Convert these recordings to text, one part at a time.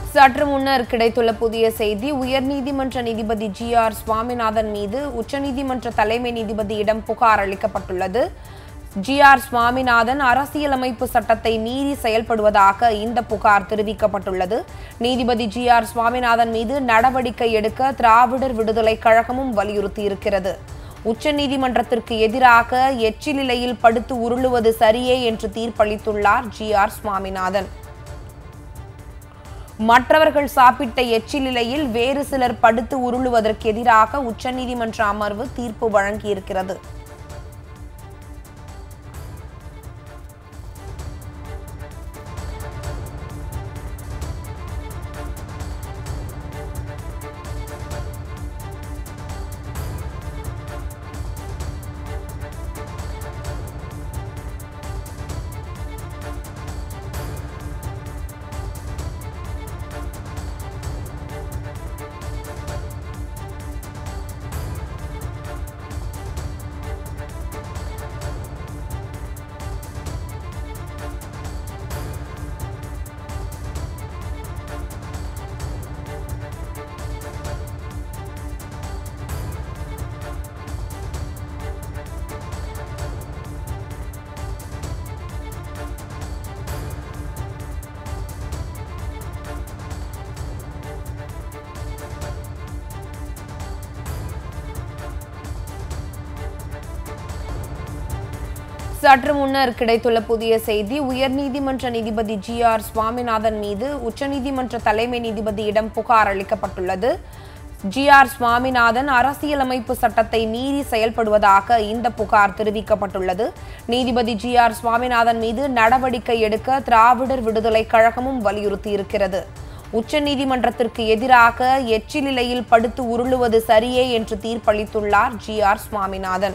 சற்று முன்னர் கிடைத்துள்ள புதிய செய்தி உயர்நீதிமன்ற நீதிபதி ஜி ஆர் சுவாமிநாதன் மீது உச்சநீதிமன்ற தலைமை நீதிபதியிடம் புகார் அளிக்கப்பட்டுள்ளது ஜி ஆர் சுவாமிநாதன் அரசியலமைப்பு சட்டத்தை மீறி செயல்படுவதாக இந்த புகார் தெரிவிக்கப்பட்டுள்ளது நீதிபதி ஜி ஆர் சுவாமிநாதன் மீது நடவடிக்கை எடுக்க திராவிடர் விடுதலை கழகமும் வலியுறுத்தியிருக்கிறது உச்சநீதிமன்றத்திற்கு எதிராக எச்சிலிலையில் படுத்து உருளுவது சரியே என்று தீர்ப்பளித்துள்ளார் ஜி ஆர் சுவாமிநாதன் மற்றவர்கள் சாப்பிட்ட எச்சிலிலையில் வேறு சிலர் படுத்து உருளுவதற்கு எதிராக உச்சநீதிமன்ற அமர்வு தீர்ப்பு வழங்கியிருக்கிறது சற்று முன்னர் கிடைத்துள்ள புதிய செய்தி உயர்நீதிமன்ற நீதிபதி ஜி ஆர் சுவாமிநாதன் மீது உச்சநீதிமன்ற தலைமை நீதிபதியிடம் புகார் அளிக்கப்பட்டுள்ளது ஜி ஆர் சுவாமிநாதன் அரசியலமைப்பு சட்டத்தை மீறி செயல்படுவதாக இந்த புகார் தெரிவிக்கப்பட்டுள்ளது நீதிபதி ஜி ஆர் சுவாமிநாதன் மீது நடவடிக்கை எடுக்க திராவிடர் விடுதலை கழகமும் வலியுறுத்தியிருக்கிறது உச்சநீதிமன்றத்திற்கு எதிராக எச்சிலிலையில் படுத்து உருளுவது சரியே என்று தீர்ப்பளித்துள்ளார் ஜி ஆர் சுவாமிநாதன்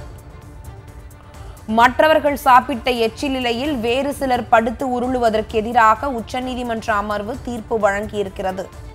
மற்றவர்கள் சாப்பிட்ட எச்சிலிலையில் வேறு சிலர் படுத்து உருளுவதற்கு எதிராக உச்சநீதிமன்ற அமர்வு தீர்ப்பு வழங்கியிருக்கிறது